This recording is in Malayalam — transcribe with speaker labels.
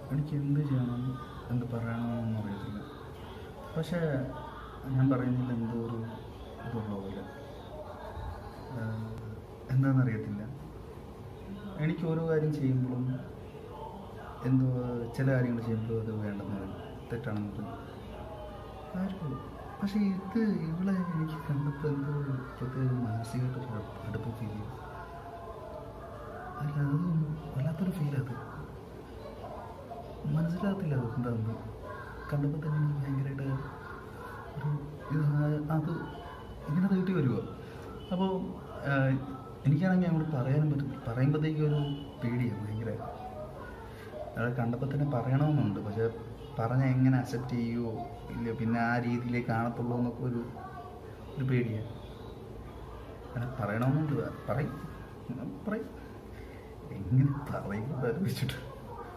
Speaker 1: എനിക്ക് എന്ത് ചെയ്യണം എന്ത് പറയണമെന്നൊന്നും അറിയത്തില്ല പക്ഷേ ഞാൻ പറയുന്നില്ല എന്തോ ഒരു ഇതുള്ള പോലെ ആഹ് എന്താണെന്നറിയത്തില്ല എനിക്ക് ഓരോ കാര്യം ചെയ്യുമ്പോഴും എന്തോ ചില കാര്യങ്ങൾ ചെയ്യുമ്പോഴും അത് വേണ്ടെന്ന് പറയും തെറ്റാണെന്ന് പറയും ആർക്കും പക്ഷേ ഇത് ഇവളെ എനിക്ക് കണ്ടപ്പോൾ എന്തോ പ്രത്യേക മാനസികമായിട്ടൊരു അടുപ്പ് ഫീൽ ചെയ്തു അല്ല അത് വല്ലാത്തൊരു ഫീൽ അത് മനസ്സിലാകത്തില്ല അത് എന്താണെന്ന് കണ്ടപ്പോൾ തന്നെ എനിക്ക് ഭയങ്കരമായിട്ട് ഒരു ഇത് ആ- അത് ഇങ്ങനെ തേട്ടി വരുമോ അപ്പോൾ എനിക്കാണെങ്കിൽ അങ്ങോട്ട് പറയാനും പറ്റും പറയുമ്പോഴത്തേക്കും ഒരു പേടിയാണ് ഭയങ്കര അത് കണ്ടപ്പോൾ തന്നെ പറയണമെന്നുണ്ട് പക്ഷെ പറഞ്ഞാൽ എങ്ങനെ അക്സെപ്റ്റ് ചെയ്യുമോ ഇല്ല പിന്നെ ആ രീതിയിലേ കാണത്തുള്ളൂ എന്നൊക്കെ ഒരു ഒരു പേടിയാണ് അങ്ങനെ പറയണമെന്നുണ്ട് പറയും ഞാൻ പറയും എങ്ങനെ പറയും ആലോചിച്ചിട്ട്